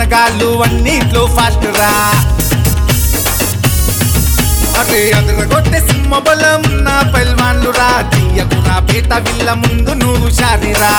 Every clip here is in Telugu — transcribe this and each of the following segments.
మునగాళ్ళు అన్నిట్లో ఫాస్ట్ రా అరే అదరగొట్టే సింహ బలం నా పల్వాన్లు రా చెయ్యకురా పేట విల్ల ముందు నువ్వు శారీరా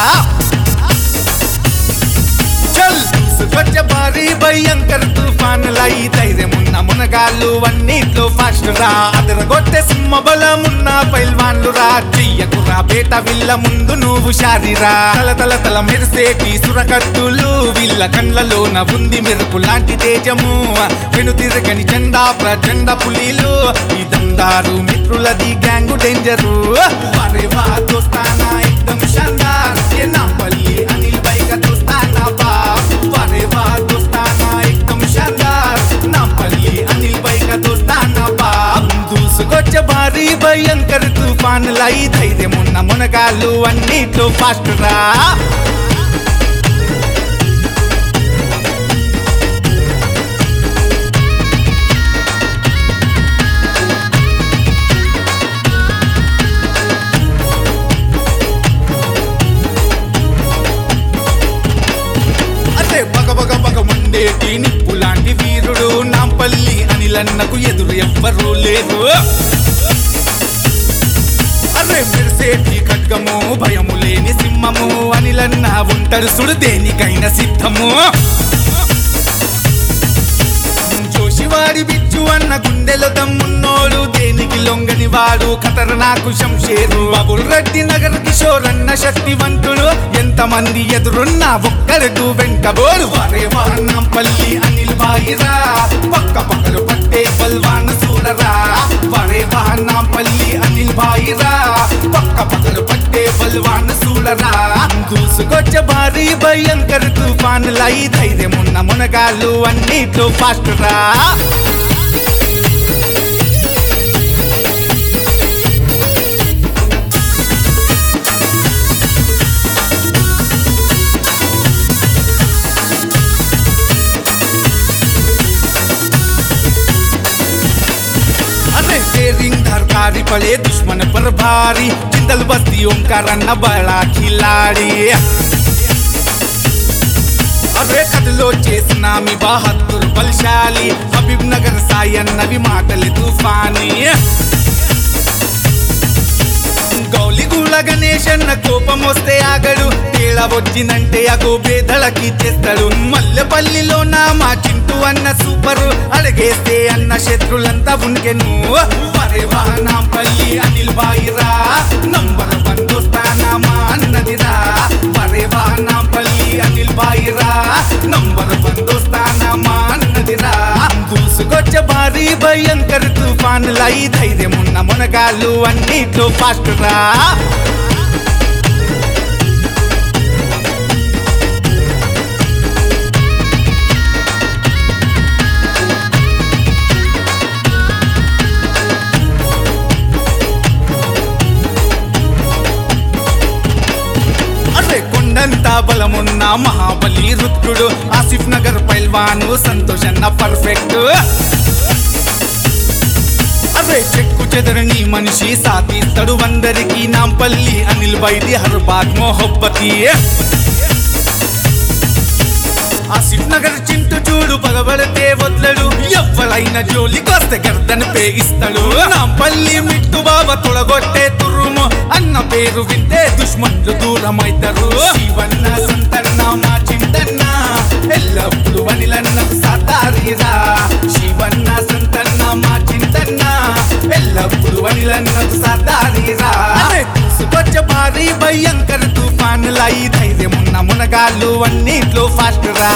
చల్ స్వచ్ఛ భారీ భయంకర తుఫానులై ధైర్యమున్న మునగాళ్ళు అన్నిట్లో ఫాస్ట్ రా అదరగొట్టే సింహ బలమున్న పైల్వాన్లు రా చెయ్యకురా పేట విల్ల ముందు నువ్వు శారీరా తల తల తల మెరిసేటి సురకత్తులు వీళ్ళ కండ్లలోన ఉంది మెరుపు లాంటి తేజము వెను తిరగని జెండా ప్రచండ పులీలు ఈ దందారు మిత్రులది గ్యాంగు డేంజరు అరే వా దోస్తానా ఎక్దం శాందార్ ये नापल्ली अनिल भाई का दोस्ताना बाप अरे वाह दोस्ताना एकदम शानदार नापल्ली अनिल भाई का दोस्ताना बाप దూసుకొచ్చే భారీ భయంకర తుఫాన్ లై ధైర్యమున్న మునగాళ్ళు అన్నిట్లో ఫాస్ట్ రా అదే బగ బగ బగ మండేటి నిప్పు లాంటి వీరుడు నాంపల్లి అనిలన్నకు ఎదురు ఎవ్వరూ లేరు అరే మెరిసేటి ఖడ్గము భయము లేని సింహము అనిలన్న ఉంటాడు సుడు దేనికైనా సిద్ధము జోషివాడి బిచ్చు అన్న గుండెలో దమ్మున్నోడు దేనికి లొంగని వాడు ఖతర్ నాకు శంషేరు బబుల్ రెడ్డి నగర్ కిషోర్ అన్న శక్తివంతుడు ఎంతమంది ఎదురున్నా ఒక్కరికి వెంకబోడు వరే వారణంపల్లి అనిల్ బాయిరా పక్క పక్కలు పట్టే బల్వాన్ సూరరా వరే వారణంపల్లి అనిల్ బాయిరా పక్క పక్కలు పట్టే బల్వాన్ సూరరా దూసుకొచ్చే భారీ భయంకర తుఫానులై ధైర్యమున్న మునగాళ్ళు అన్నిట్లో ఫాస్ట్ రా अरे शेरिंग धरकारी पड़े दुश्मन पर भारी जिंदल बस्तियों का रन बड़ा खिलाड़ी అరే కథలో చేసిన మీ బహద్దూర్ బల్శాలి హబీబ్ నగర్ సాయి అన్నవి మాటలు తుఫాని గౌలిగూల గణేష్ అన్న కోపం వస్తే ఆగడు తేడా వచ్చిందంటే అగో బేదలకి చేస్తాడు మల్లెపల్లిలో నా మా చింటూ అన్న సూపర్ అడిగేస్తే అన్న శత్రులంతా ఉనికెను వరే వానాంపల్లి అనిల్ బాయిరా నంబర్ వన్ దోస్తానా మా అన్నదిరా వరే వానాంపల్లి అనిల్ బాయిరా నంబర్ వన్ దోస్తానా మా అన్నదిరా దూసుకొచ్చే భారీ భయంకర తుఫానులై ధైర్యమున్న మునగాళ్ళు అన్నిట్లో ఫాస్ట్ రా అరే కొండంత బలమున్న మహాబలి రుద్రుడు ఆసిఫ్ నగర్ పైల్వాను సంతోష్ అన్న పర్ఫెక్ట్ అరే చెక్కు చెదరని మనిషి సాధిస్తాడు అందరికి నాంపల్లి అనిల్ బైది హర్ బాగ్ మొహబ్బతి ఆసిఫ్ నగర్ చింటు చూడు పగబడితే వదలడు ఎవ్వలైన జోలికొస్తే గర్దన పేగిస్తాడు నాంపల్లి మిట్టు బాబా తొడగొట్టే తురుము అన్న పేరు వింటే దుష్మన్లు దూరమైతారు శివన్న సంతన్న మా చింతన్న ఎల్లప్పుడు వనిలన్నకు సాతారీరా శివన్న సంతన్న మా చింతన్న ఎల్లప్పుడు వనిలన్నకు సాతారీరా సుకొచ్చ భారీ భయంకర తుఫానులై ధైర్యమున్న మునగాళ్ళు అన్నిట్లో ఫాస్ట్ రా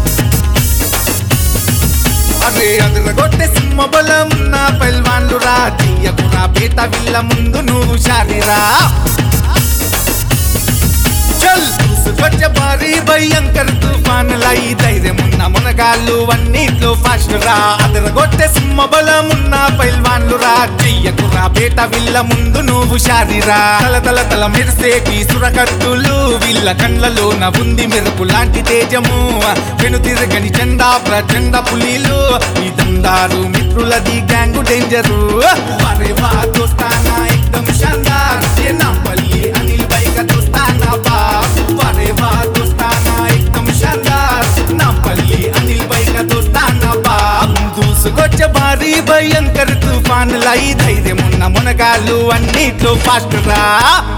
అరే అదరగొట్టే సింహ బలం నా పల్వాన్లు రా చెయ్యకురా పేట విల్ల ముందు నువ్వు శారీరా చల్ స్వచ్ఛ భారీ భయంకర తుఫానులై ధైర్యమున్న మునగాళ్ళు అన్నిట్లో ఫాస్ట్ రా అదరగొట్టే సింహ బలమున్న పైల్వాన్లు రా చెయ్యకురా పేట విల్ల ముందు నువ్వు శారీరా తల తల తల మెరిసేటి సురకత్తులు వీళ్ళ కండ్లలోన ఉంది మెరుపు లాంటి తేజము వెను తిరగని జెండా ప్రచండ పులీలు ఈ దందారు మిత్రులది గ్యాంగు డేంజరు అరే వా దోస్తానా ఎక్దం శాందార్ ये नापल्ली अनिल भाई का दोस्ताना बाप अरे वाह दोस्ताना एकदम शानदार नापल्ली अनिल భయంకర తుఫానులై ధైర్యమున్న మునగాళ్ళు అన్నిట్లో ఫాస్ట్ రా